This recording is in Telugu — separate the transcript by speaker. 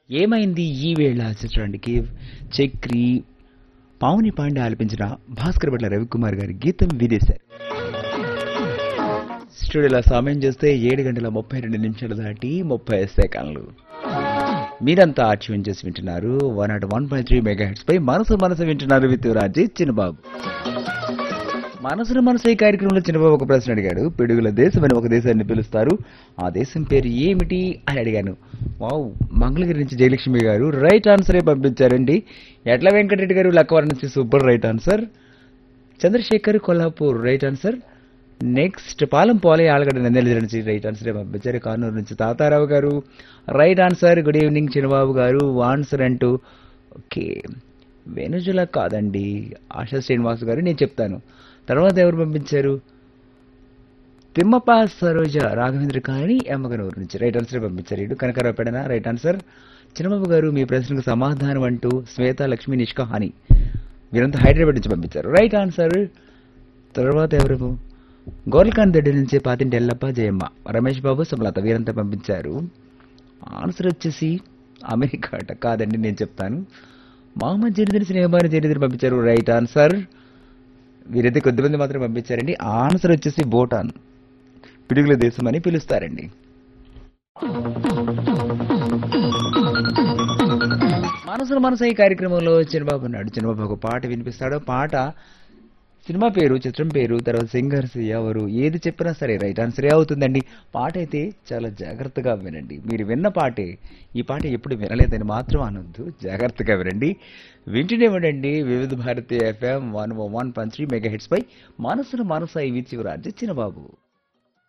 Speaker 1: ఏమైంది ఈ వేళ చిత్రానికి చక్రి పావుని పాండే ఆలపించిన భాస్కర్ భట్ల రవికుమార్ గారి గీతం వినేశారు స్టూడియోలో సమయం చూస్తే ఏడు గంటల ముప్పై రెండు నిమిషాలు దాటి ముప్పై సెకండ్లు మీరంతా ఆర్చివెన్ చేసి వింటున్నారు one nought one point three megahertz పై మనసు మనసు వింటున్నారు విత్ రాజీ చిన్నబాబు మనసును మనసు ఈ కార్యక్రమంలో చిన్నబాబు ఒక ప్రశ్న అడిగాడు పిడుగుల దేశం అని ఒక దేశాన్ని పిలుస్తారు ఆ దేశం పేరు ఏమిటి అని అడిగాను వావ్ మంగళగిరి నుంచి జయలక్ష్మి గారు రైట్ ఆన్సరే పంపించారండి ఎట్ల వెంకటరెడ్డి గారు లక్కవరం నుంచి super right answer Chandrasekhar Kollapur right answer next పాలం పోలే ఆలగడ్డ నందెల నుంచి రైట్ ఆన్సర్ పంపించారు కానూరు నుంచి తాతారావు గారు right answer good evening Chinnababu గారు ఆన్సర్ అంటూ ఓకే వెనుజుల కాదండి ఆశా శ్రీనివాస్ గారు నేను చెప్తాను తర్వాత ఎవరు పంపించారు తిమ్మప్ప సరోజ రాఘవేంద్ర కాలనీ ఎమ్మగనూరు నుంచి రైట్ ఆన్సర్ పంపించారు ఇటు కనకరావు పెడన రైట్ ఆన్సర్ చిన్నబాబు గారు మీ ప్రశ్నకు సమాధానం అంటూ శ్వేత లక్ష్మి నిష్కహాని వీరంతా హైదరాబాద్ నుంచి పంపించారు రైట్ ఆన్సర్ తర్వాత ఎవరు గోల్కాన్ దొడ్డి నుంచి పాతింటి ఎల్లప్ప జయమ్మ రమేష్ బాబు సుమలత వీరంతా పంపించారు ఆన్సర్ వచ్చేసి అమెరికా అట కాదండి నేను చెప్తాను మహమ్మద్ జరీదిని స్నేహబాని జరీదిని పంపించారు రైట్ ఆన్సర్ వీరైతే కొద్దిమంది మాత్రం పంపించారండి ఆన్సర్ వచ్చేసి భూటాన్ పిడుగుల దేశం అని పిలుస్తారండి మనసును మనసు ఈ కార్యక్రమంలో చిన్నబాబు ఉన్నాడు చిన్నబాబు ఒక పాట వినిపిస్తాడు పాట సినిమా పేరు చిత్రం పేరు తర్వాత సింగర్స్ ఎవరు ఏది చెప్పినా సరే రైట్ ఆన్సరే అవుతుందండి పాట అయితే చాలా జాగ్రత్తగా వినండి మీరు విన్న పాటే ఈ పాట ఎప్పుడు వినలేదని మాత్రం అనొద్దు జాగ్రత్తగా వినండి వింటూనే ఉండండి Vividh Bharati F M one one point three megahertz పై మనసును మనసు ఈ విచ్చి చిన్నబాబు